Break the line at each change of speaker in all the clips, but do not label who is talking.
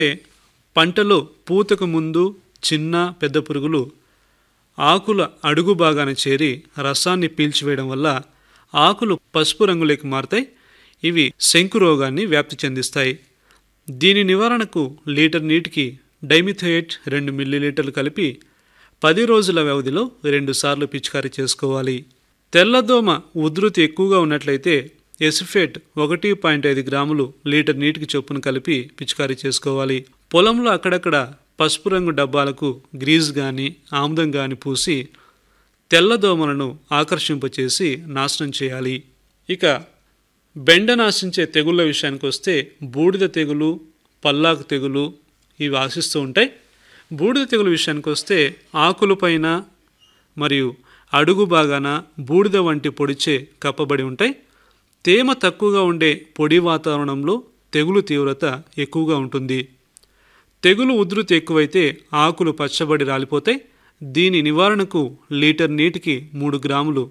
పంటలో పూతకు ముందు చిన్న పెద్ద పురుగులు ఆకుల అడుగు భాగాన చేరి రసాన్ని పీల్చివేయడం వల్ల ఆకులు పసుపు రంగులోకి మారతాయి ఇవి శంకు రోగాన్ని వ్యాప్తి చెందిస్తాయి దీని నివారణకు లీటర్ నీటికి డైమిథోయేట్ రెండు మిల్లీలీటర్లు కలిపి పది రోజుల వ్యవధిలో రెండుసార్లు పిచికారీ చేసుకోవాలి తెల్లదోమ ఉధృతి ఎక్కువగా ఉన్నట్లయితే ఎసిఫేట్ ఒకటి పాయింట్ ఐదు గ్రాములు లీటర్ నీటికి చొప్పున కలిపి పిచికారీ చేసుకోవాలి పొలంలో అక్కడక్కడ పసుపు రంగు డబ్బాలకు గ్రీజ్ కానీ ఆముదం కానీ పూసి తెల్లదోమలను ఆకర్షింపచేసి నాశనం చేయాలి ఇక బెండ నాశించే తెగుళ్ళ విషయానికి వస్తే బూడిద తెగులు పల్లాకు తెగులు ఇవి ఆశిస్తూ ఉంటాయి బూడిద తెగులు విషయానికి వస్తే ఆకులపైన మరియు అడుగు భాగాన బూడిద వంటి పొడిచే కప్పబడి ఉంటాయి తేమ తక్కువగా ఉండే పొడి వాతావరణంలో తెగులు తీవ్రత ఎక్కువగా ఉంటుంది తెగులు ఉధృతి ఎక్కువైతే ఆకులు పచ్చబడి రాలిపోతాయి దీని నివారణకు లీటర్ నీటికి మూడు గ్రాములు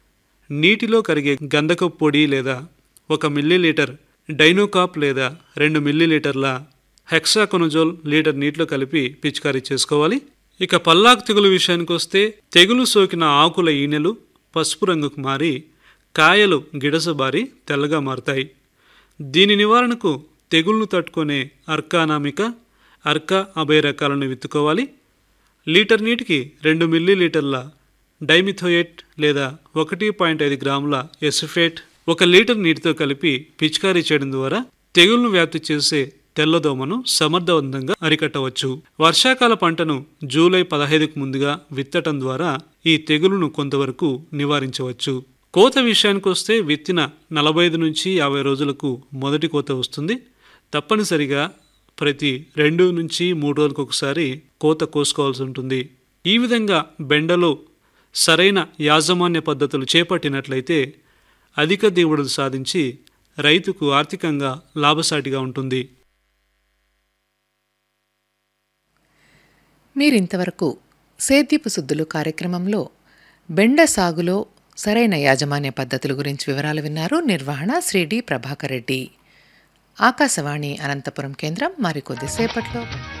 నీటిలో కరిగే గంధకపు పొడి లేదా ఒక మిల్లీలీటర్ డైనోకాప్ లేదా రెండు మిల్లీలీటర్ల హెక్సాకొనజోల్ లీటర్ నీటిలో కలిపి పిచికారీ చేసుకోవాలి ఇక పల్లాకు తెగులు విషయానికి వస్తే తెగులు సోకిన ఆకుల ఈనెలు పసుపు రంగుకు మారి కాయలు గిడసబారి తెల్లగా మారుతాయి దీని నివారణకు తెగుళ్లు తట్టుకునే అర్కానామిక అర్కా అభయ రకాలను విత్తుకోవాలి లీటర్ నీటికి రెండు మిల్లీలీటర్ల డైమిథోయేట్ లేదా ఒకటి పాయింట్ ఐదు గ్రాముల ఎసిఫేట్ ఒక లీటర్ నీటితో కలిపి పిచికారీ చేయడం ద్వారా తెగుళ్లను వ్యాప్తి చేసే తెల్లదోమను సమర్థవంతంగా అరికట్టవచ్చు వర్షాకాల పంటను జూలై పదహైదుకు ముందుగా విత్తటం ద్వారా ఈ తెగులును కొంతవరకు నివారించవచ్చు కోత విషయానికి వస్తే విత్తిన నలభై ఐదు నుంచి యాభై రోజులకు మొదటి కోత వస్తుంది తప్పనిసరిగా ప్రతి రెండు నుంచి మూడు రోజులకు ఒకసారి కోత కోసుకోవాల్సి ఉంటుంది ఈ విధంగా బెండలో సరైన యాజమాన్య పద్ధతులు చేపట్టినట్లయితే అధిక దిగుబడులు సాధించి రైతుకు ఆర్థికంగా లాభసాటిగా ఉంటుంది
మీరింతవరకు సేద్యపు సుద్దులు కార్యక్రమంలో బెండ సాగులో సరైన యాజమాన్య పద్ధతుల గురించి వివరాలు విన్నారు నిర్వహణ శ్రీ డి ప్రభాకర్ రెడ్డి ఆకాశవాణి అనంతపురం కేంద్రం మరికొద్దిసేపట్లో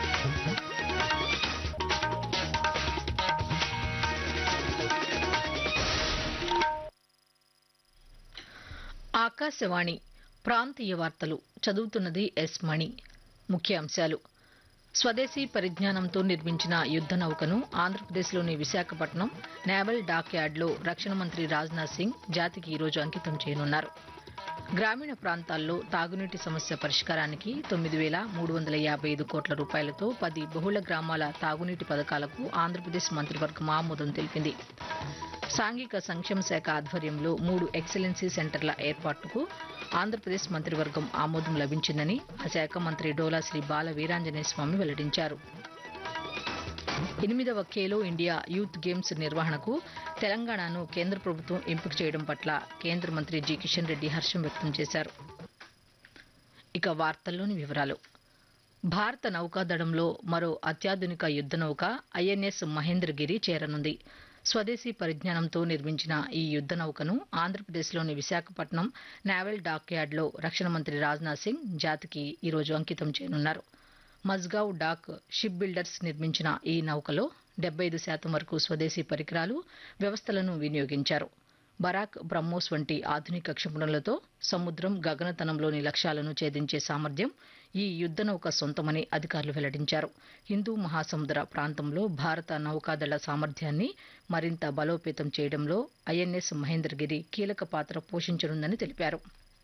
ఆకాశవాణి ప్రాంతీయ వార్తలు చదువుతున్నది ఎస్ మణి ముఖ్యాంశాలు స్వదేశీ పరిజ్ఞానంతో నిర్మించిన యుద్ధ నౌకను ఆంధ్రప్రదేశ్లోని విశాఖపట్నం నేవల్ డాక్ యార్డ్లో రక్షణ మంత్రి రాజ్నాథ్ సింగ్ జాతికి ఈరోజు అంకితం చేయనున్నారు గ్రామీణ ప్రాంతాల్లో తాగునీటి సమస్య పరిష్కారానికి తొమ్మిది వేల మూడు వందల యాభై ఐదు కోట్ల రూపాయలతో పది బహుళ గ్రామాల తాగునీటి పథకాలకు ఆంధ్రప్రదేశ్ మంత్రివర్గం ఆమోదం తెలిపింది సాంఘిక సంక్షేమ శాఖ ఆధ్వర్యంలో మూడు ఎక్సలెన్సీ సెంటర్ల ఏర్పాటుకు ఆంధ్రప్రదేశ్ మంత్రివర్గం ఆమోదం లభించిందని ఆ శాఖ మంత్రి డోలా శ్రీ బాల వీరాంజనేయ స్వామి వెల్లడించారు ఎనిమిదవ ఖేలో ఇండియా యూత్ గేమ్స్ నిర్వహణకు తెలంగాణను కేంద్ర ప్రభుత్వం ఎంపిక చేయడం పట్ల కేంద్ర మంత్రి జి కిషన్ రెడ్డి హర్షం వ్యక్తం చేశారు ఇక వార్తల్లోని వివరాలు భారత నౌకాదళంలో మరో అత్యాధునిక యుద్ధ నౌక ఐఎన్ఎస్ మహేంద్రగిరి చేరనుంది స్వదేశీ పరిజ్ఞానంతో నిర్మించిన ఈ యుద్ధ నౌకను ఆంధ్రప్రదేశ్లోని విశాఖపట్నం నావెల్ డాక్ యార్డ్లో రక్షణ మంత్రి రాజ్నాథ్ సింగ్ జాతికి ఈరోజు అంకితం చేయనున్నారు మజ్గావ్ డాక్ షిప్ బిల్డర్స్ నిర్మించిన ఈ నౌకలో డెబ్బై ఐదు శాతం వరకు స్వదేశీ పరికరాలు వ్యవస్థలను వినియోగించారు బరాక్ బ్రహ్మోస్ వంటి ఆధునిక క్షిపణులతో సముద్రం గగనతనంలోని లక్ష్యాలను ఛేదించే సామర్థ్యం ఈ యుద్ధ నౌక సొంతమని అధికారులు వెల్లడించారు హిందూ మహాసముద్ర ప్రాంతంలో భారత నౌకాదళ సామర్థ్యాన్ని మరింత బలోపేతం చేయడంలో ఐఎన్ఎస్ మహేంద్రగిరి కీలక పాత్ర పోషించనుందని తెలిపారు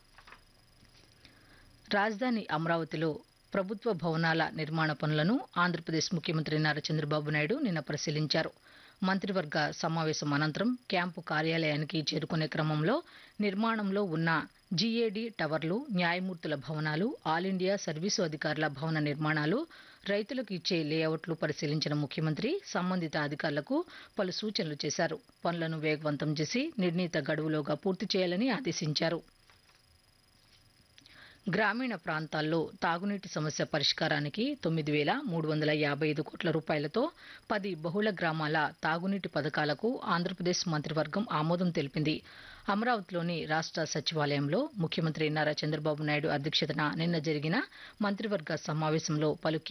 రాజధాని అమరావతిలో ప్రభుత్వ భవనాల నిర్మాణ పనులను ఆంధ్రప్రదేశ్ ముఖ్యమంత్రి నారా చంద్రబాబు నాయుడు నిన్న పరిశీలించారు మంత్రివర్గ సమావేశం అనంతరం క్యాంపు కార్యాలయానికి చేరుకునే క్రమంలో నిర్మాణంలో ఉన్న జీఏడీ టవర్లు న్యాయమూర్తుల భవనాలు ఆల్ ఇండియా సర్వీసు అధికారుల భవన నిర్మాణాలు రైతులకు ఇచ్చే లేఅవుట్లు పరిశీలించిన ముఖ్యమంత్రి సంబంధిత అధికారులకు పలు సూచనలు చేశారు పనులను వేగవంతం చేసి నిర్ణీత గడువులోగా పూర్తి చేయాలని ఆదేశించారు గ్రామీణ ప్రాంతాల్లో తాగునీటి సమస్య పరిష్కారానికి తొమ్మిది వేల మూడు వందల యాభై ఐదు కోట్ల రూపాయలతో పది బహుళ గ్రామాల తాగునీటి పథకాలకు ఆంధ్రప్రదేశ్ మంత్రివర్గం ఆమోదం తెలిపింది అమరావతిలోని రాష్ట్ర సచివాలయంలో ముఖ్యమంత్రి నారా చంద్రబాబు నాయుడు అధ్యక్షతన నిన్న జరిగిన మంత్రివర్గ సమావేశంలో పలు